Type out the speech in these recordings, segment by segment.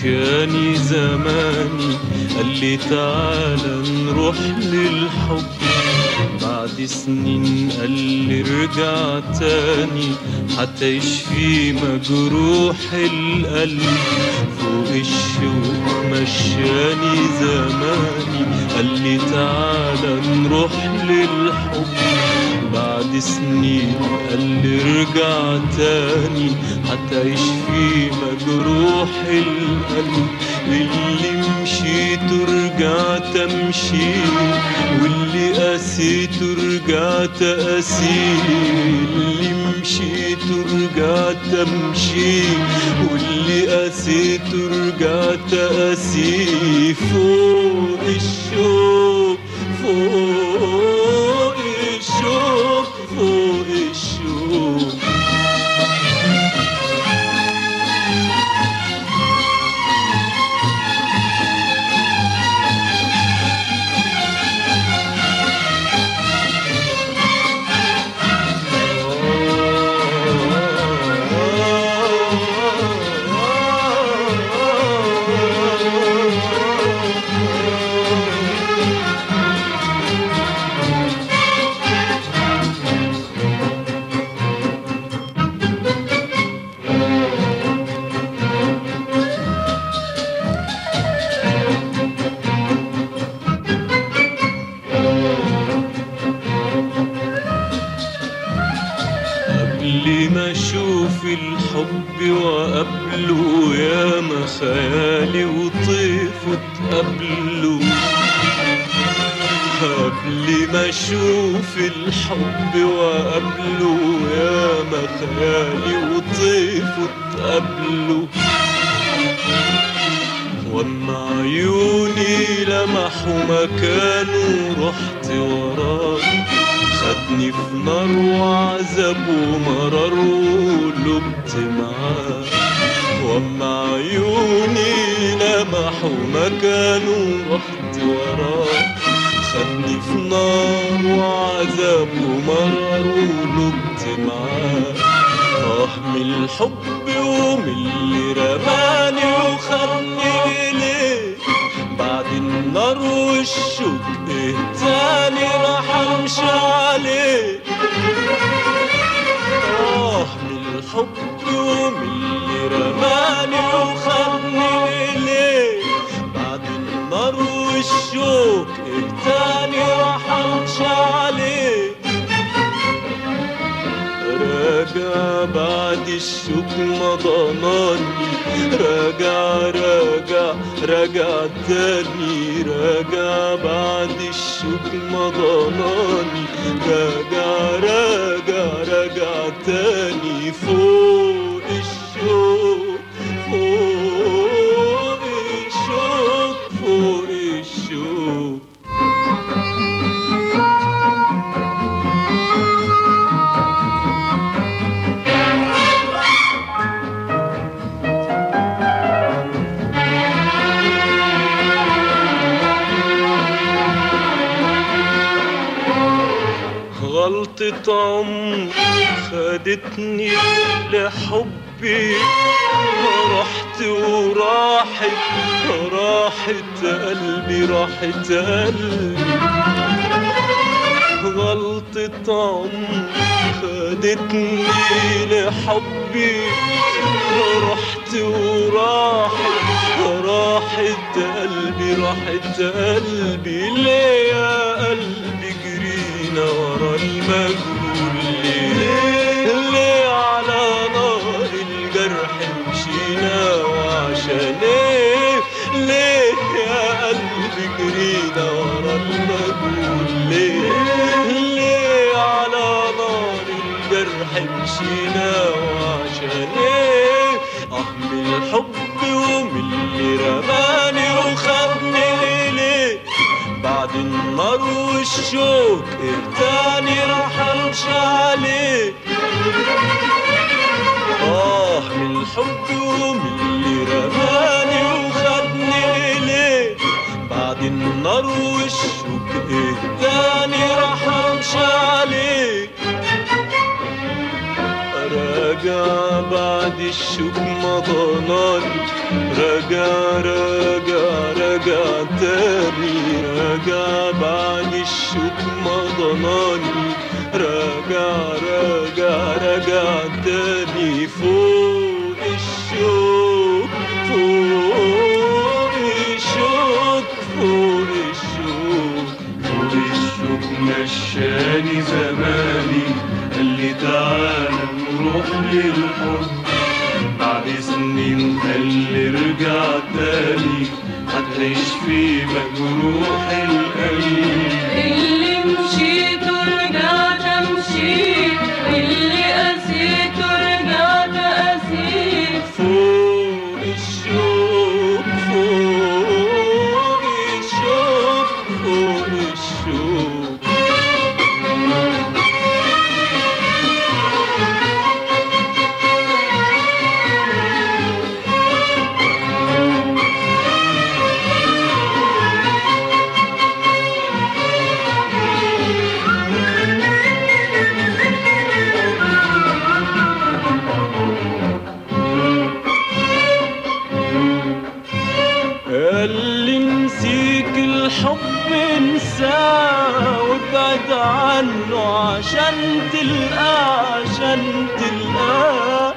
مشاني زماني قال لي تعالى نروح للحب بعد سنين قال لي ارجع تاني حتى يشفي مجروح القلب فوق الشوق مشاني زماني قال لي تعالى نروح للحب بعد سنين قال لي ارجع تاني حتى يشفي مجروح القلب اللي مشيت ورجعت امشي واللي قسيت ورجعت قاسي اللي مشيت ورجعت امشي واللي قسيت ورجعت قاسي فوق الشوق فوق الشوق فوق الشوق قبل ما اشوف الحب وقبله يا ما خيالي وطيفه تقابله قبل ما اشوف الحب وقبله يا ما خيالي وطيفه تقابله واما عيوني لمحوا مكانه رحت وراه خدني في نار وعذاب ومرار ولبت معاه واما عيوني لمحوا مكانه رحت وراه خدني في نار وعذاب ومرار ولبت معاه اه من الحب ومن اللي رماني وخدني إليه بعد النار والشوق ايه تاني راح امشي عليه اه من الحب ومن اللي رماني وخدني إليه بعد النار والشوق ايه تاني راح امشي عليه راجع بعد الشوك ما ضناني راجع راجع راجع تاني راجع بعد الشوك ما ضناني راجع راجع راجع تاني فوق الشوك فوق الشوك فوق الشوك غلطة عمر خدتني لحبي رحت وراحت راحت قلبي راحت قلبي غلطة عمر خدتني لحبي رحت وراحت راحت قلبي راحت قلبي ليه يا قلبي جرينا ورا المجهول ليه ليه على نار الجرح مشينا وعشان ايه ليه يا قلبي جرينا ورا المجهول ليه ليه على نار الجرح مشينا وعشان ايه اه من الحب ومن اللي رماني وخدني ليه بعد النار والشوق ايه تاني راح امشي عليه اه من الحب ومن اللي رماني وخدني ليه بعد النار والشوق ايه تاني راح امشي عليه راجع بعد الشوك مضناني راجع راجع راجع تاني راجع بعد الشوك مضناني راجع راجع راجع تاني فوق الشوك فوق الشوك فوق الشوك فوق الشوك مشاني زماني قال لي تعالى نروح للحب بعد سنين قال لي ارجع تاني هتعيش في مجروح القلب اللي مشيت ورجعت امشي اللي قسيت ورجعت قسيت فوق الشوك فوق الشوك فوق الشوك قال لي نسيك الحب انساه وابعد عنه عشان تلقاه عشان تلقاه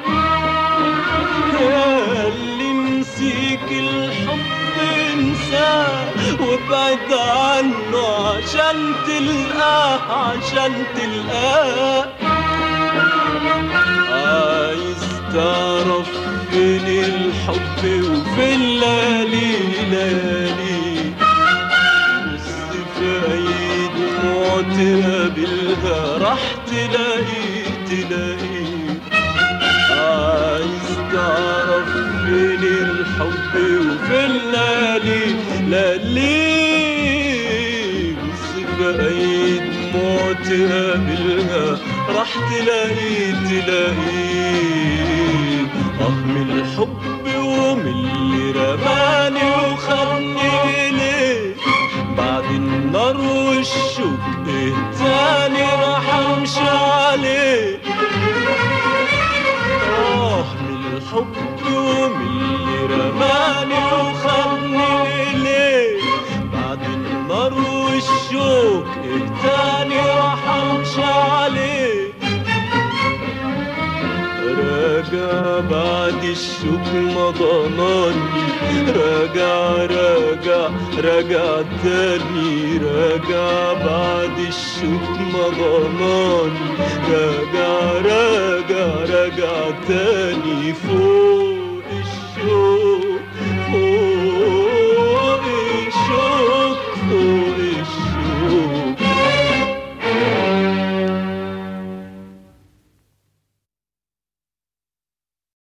قال لي نسيك الحب انساه وابعد عنه عشان تلقاه عشان تلقاه عايز تعرف فين الحب وفين لالي لالي بص في اي دموع تقابلها راح تلاقي تلاقي عايز تعرف فين الحب وفين لالي لالي بص في اي دموع تقابلها راح تلاقي تلاقي اه من الحب ومن اللي رماني وخدني اليه بعد النار والشوك ايه تاني راح امشي عليه آه من الحب ومن اللي رماني وخدني إليه بعد النار والشوك إيه تاني راح أمشي عليه راجع بعد الشوك مضناني راجع راجع راجع تاني راجع بعد الشوك مضناني راجع راجع راجع تاني فوق